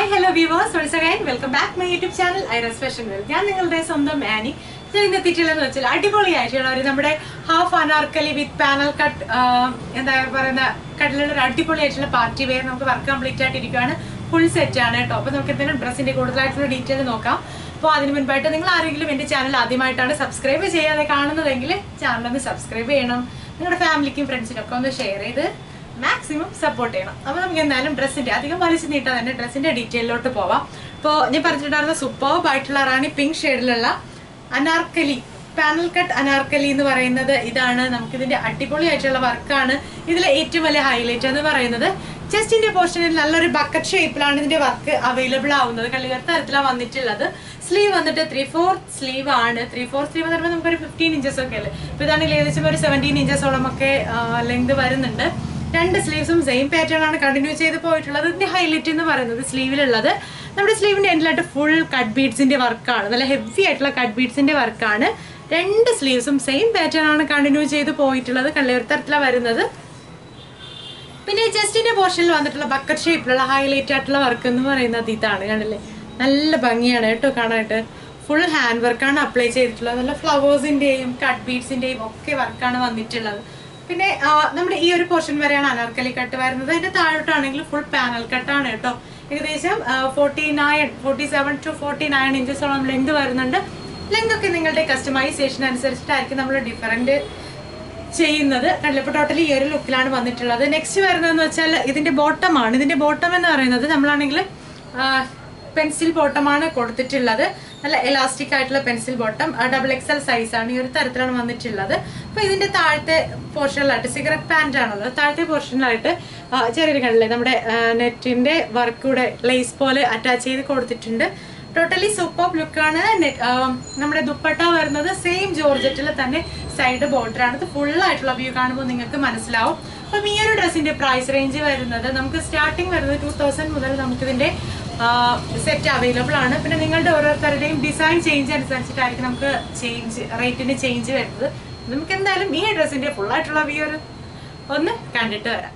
hello viewers once again welcome back my YouTube channel Iris fashion world ഞാൻ നിങ്ങളുടെ സ്വന്തം Annie ഞാൻ ഇന്ന് എത്തിയിട്ടുള്ളതെന്ന് വെച്ചാൽ അടിപൊളിയായിട്ടുള്ള ഒരു നമ്മുടെ half anarkali with panel cut എന്താ പറയുന്ന കട്ടിലുള്ള ഒരു അടിപൊളിയായിട്ടുള്ള പാർട്ടി വെയർ നമുക്ക് വർക്ക് കംപ്ലീറ്റ് ആയിട്ട് ഇരിക്കുകയാണ് ഫുൾ സെറ്റ് ആണ് കേട്ടോ അപ്പോൾ നമുക്ക് എന്തെങ്കിലും ഡ്രസ്സിന്റെ കൂടുതലായിട്ടുള്ള ഡീറ്റെയിൽ നോക്കാം അപ്പോൾ അതിന് മുൻപായിട്ട് നിങ്ങൾ ആരെങ്കിലും എൻ്റെ ചാനൽ ആദ്യമായിട്ടാണ് സബ്സ്ക്രൈബ് ചെയ്യാതെ കാണുന്നതെങ്കിൽ ചാനൽ ഒന്ന് സബ്സ്ക്രൈബ് ചെയ്യണം നിങ്ങളുടെ ഫാമിലിക്കും ഫ്രണ്ട്സിനും ഒക്കെ ഒന്ന് ഷെയർ ചെയ്ത് മാക്സിമം സപ്പോർട്ട് ചെയ്യണം അപ്പോൾ നമുക്ക് എന്തായാലും ഡ്രസ്സിന്റെ അധികം വലിച്ചു നീട്ടാൻ തന്നെ ഡ്രസ്സിന്റെ ഡീറ്റെയിലോട്ട് പോവാം ഇപ്പോൾ ഞാൻ പറഞ്ഞിട്ടുണ്ടായിരുന്ന സൂപ്പർബ് ആയിട്ടുള്ള റാണി പിങ്ക് ഷെയ്ഡിലുള്ള അനാർക്കലി പാനൽ കട്ട് അനാർക്കലി എന്ന് പറയുന്നത് ഇതാണ് നമുക്കിതിന്റെ അടിപൊളിയായിട്ടുള്ള വർക്കാണ് ഇതിലെ ഏറ്റവും വലിയ ഹൈലൈറ്റ് എന്ന് പറയുന്നത് ചെസ്റ്റിന്റെ പോർഷനിൽ നല്ലൊരു ബക്കറ്റ് ഷേപ്പിലാണ് ഇതിന്റെ വർക്ക് അവൈലബിൾ ആവുന്നത് കള്ളികർ തരത്തിലാണ് വന്നിട്ടുള്ളത് സ്ലീവ് വന്നിട്ട് ത്രീ ഫോർ സ്ലീവ് ആണ് ത്രീ ഫോർ സ്ലീവ് എന്ന് പറയുമ്പോൾ നമുക്കൊരു ഫിഫ്റ്റീൻ ഇഞ്ചസ് ഒക്കെ അല്ലേ ഇപ്പൊ ഇതാണെങ്കിൽ ഏകദേശം ഒരു സെവൻറ്റീൻ ഇഞ്ചസോളം ഒക്കെ ലെങ്ത് വരുന്നുണ്ട് രണ്ട് സ്ലീവ്സും സെയിം പാറ്റേൺ ആണ് കണ്ടിന്യൂ ചെയ്ത് പോയിട്ടുള്ളത് ഇതിന്റെ ഹൈലൈറ്റ് എന്ന് പറയുന്നത് സ്ലീവിലുള്ളത് നമ്മുടെ സ്ലീവിന്റെ എൻഡിലായിട്ട് ഫുൾ കട്ട് ബീഡ്സിന്റെ വർക്കാണ് നല്ല ഹെവി ആയിട്ടുള്ള കട്ട് ബീഡ്സിന്റെ വർക്കാണ് രണ്ട് സ്ലീവ്സും സെയിം പാറ്റേൺ ആണ് കണ്ടിന്യൂ ചെയ്ത് പോയിട്ടുള്ളത് കള്ളിയൊരു തരത്തിലാണ് വരുന്നത് പിന്നെ ജസ്റ്റിന്റെ പോർഷനിൽ വന്നിട്ടുള്ള ബക്കറ്റ് ഷേപ്പിലുള്ള ഹൈലൈറ്റ് ആയിട്ടുള്ള വർക്ക് എന്ന് പറയുന്നത് ഇതാണ് കണ്ടില്ലേ നല്ല ഭംഗിയാണ് കേട്ടോ കാണാനായിട്ട് ഫുൾ ഹാൻഡ് വർക്കാണ് അപ്ലൈ ചെയ്തിട്ടുള്ളത് നല്ല ഫ്ലവേഴ്സിന്റെയും കട്ട് ബീഡ്സിന്റെയും ഒക്കെ വർക്കാണ് വന്നിട്ടുള്ളത് പിന്നെ ആ, നമ്മുടെ ഈ ഒരു പോർഷൻ വരെയാണ് അനാർക്കലി കട്ട് വരുന്നത് അതിന്റെ താഴോട്ടാണെങ്കിൽ ഫുൾ പാനൽ കട്ടാണ് കേട്ടോ ഏകദേശം forty nine forty seven to forty nine ഇഞ്ചസോളം ലെങ്ത് വരുന്നുണ്ട് ലെങ്ത് ഒക്കെ നിങ്ങളുടെ കസ്റ്റമൈസേഷൻ അനുസരിച്ചിട്ടായിരിക്കും നമ്മൾ ഡിഫറൻറ്റ് ചെയ്യുന്നത് കണ്ടിപ്പോൾ ടോട്ടലി ഈ ഒരു ലുക്കിലാണ് വന്നിട്ടുള്ളത് നെക്സ്റ്റ് വരുന്നതെന്ന് വെച്ചാൽ ഇതിന്റെ ബോട്ടമാണ് ഇതിന്റെ ബോട്ടം എന്ന് പറയുന്നത് നമ്മളാണെങ്കിൽ പെൻസിൽ ബോട്ടമാണ് കൊടുത്തിട്ടുള്ളത് നല്ല എലാസ്റ്റിക് ആയിട്ടുള്ള pencil bottom double XL size ആണ് ഈ ഒരു തരത്തിലാണ് വന്നിട്ടുള്ളത് അപ്പൊ ഇതിന്റെ താഴത്തെ പോർഷനിലായിട്ട് സിഗരറ്റ് പാൻറ് ആണല്ലോ താഴത്തെ പോർഷനിലായിട്ട് ചെറിയൊരു കണ്ടില്ലേ നമ്മുടെ നെറ്റിന്റെ വർക്ക് കൂടെ ലേസ് പോലെ അറ്റാച്ച് ചെയ്ത് കൊടുത്തിട്ടുണ്ട് ടോട്ടലി സൂപ്പർ ലുക്കാണ് നമ്മുടെ ദുപ്പട്ട വരുന്നത് സെയിം ജോർജറ്റിൽ തന്നെ സൈഡ് ബോർഡർ ആണ് ഇത് ഫുൾ ആയിട്ടുള്ള വ്യൂ കാണുമ്പോൾ നിങ്ങൾക്ക് മനസ്സിലാവും അപ്പം ഈ ഒരു ഡ്രസ്സിന്റെ പ്രൈസ് റേഞ്ച് വരുന്നത് നമുക്ക് സ്റ്റാർട്ടിങ് വരുന്നത് ടൂ തൗസൻഡ് മുതൽ നമുക്കിതിന്റെ സെറ്റ് അവൈലബിൾ ആണ് പിന്നെ നിങ്ങളുടെ ഓരോരുത്തരുടെയും ഡിസൈൻ ചേഞ്ച് അനുസരിച്ചിട്ടായിരിക്കും നമുക്ക് ചേഞ്ച് റേറ്റിന് ചേഞ്ച് വരുന്നത് നമുക്ക് എന്തായാലും ഈ ഡ്രസ്സിന്റെ ഫുൾ ആയിട്ടുള്ള വ്യൂ ഒരു ഒന്ന് കണ്ടിട്ട് വരാം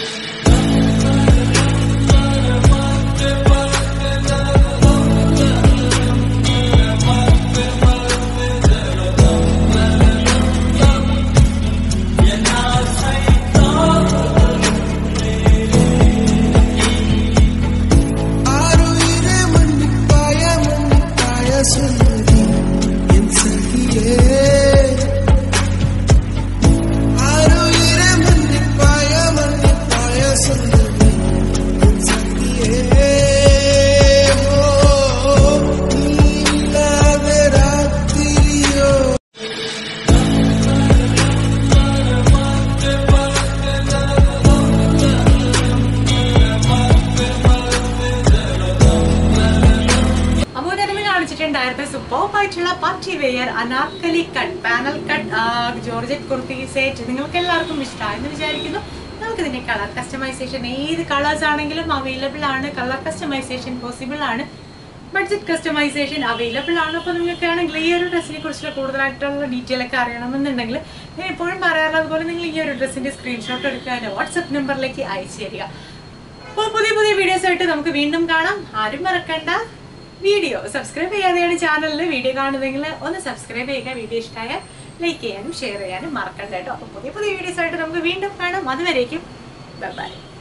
ஆருயிரே மன்னிப்பாய மன்னிப்பாய சொல்லி என் சகியே ஆருயிரே மன்னிப்பாய மன்னிப்பாய சொல்லி என் சகியே ஓ நீ இல்லாத ராத்திரியோ അപ്പോൾ അതിന് കാണിച്ചിട്ടുണ്ടായിരുന്ന സൂപ്പർബ് ആയിട്ടുള്ള party wear anarkali cut panel cut georgette kurti set നിങ്ങൾക്ക് എല്ലാവർക്കും ഇഷ്ടമായെന്ന് വിചാരിക്കുന്നു നമുക്ക് ഇതിന്റെ കളർ കസ്റ്റമൈസേഷൻ ഏത് കളേഴ്സ് ആണെങ്കിലും അവൈലബിൾ ആണ് കളർ കസ്റ്റമൈസേഷൻ പോസിബിൾ ആണ് ബഡ്ജറ്റ് കസ്റ്റമൈസേഷൻ അവൈലബിൾ ആണ് അപ്പോൾ നിങ്ങൾക്ക് ആണെങ്കിൽ ഈ ഒരു ഡ്രസ്സിനെ കുറിച്ചുള്ള കൂടുതലായിട്ടുള്ള ഡീറ്റെയിൽ ഒക്കെ അറിയണമെന്നുണ്ടെങ്കിൽ ഞാൻ എപ്പോഴും പറയാറുള്ളത് പോലെ നിങ്ങൾ ഈ ഒരു ഡ്രസ്സിന്റെ സ്ക്രീൻഷോട്ട് എടുക്കുക വാട്സപ്പ് നമ്പറിലേക്ക് അയച്ചു തരിക അപ്പോൾ പുതിയ പുതിയ വീഡിയോസ് ആയിട്ട് നമുക്ക് വീണ്ടും കാണാം ആരും മറക്കണ്ട വീഡിയോ സബ്സ്ക്രൈബ് ചെയ്യാതെയാണ് ചാനലിൽ വീഡിയോ കാണുന്നതെങ്കിൽ ഒന്ന് സബ്സ്ക്രൈബ് ചെയ്യുക വീഡിയോ ഇഷ്ടമായാൽ ലൈക്ക് ചെയ്യാനും ഷെയർ ചെയ്യാനും മറക്കണ്ട കേട്ടോ അപ്പോൾ പുതിയ പുതിയ വീഡിയോസ് ആയിട്ട് നമുക്ക് വീണ്ടും കാണാം അതുവരേക്കും ബൈ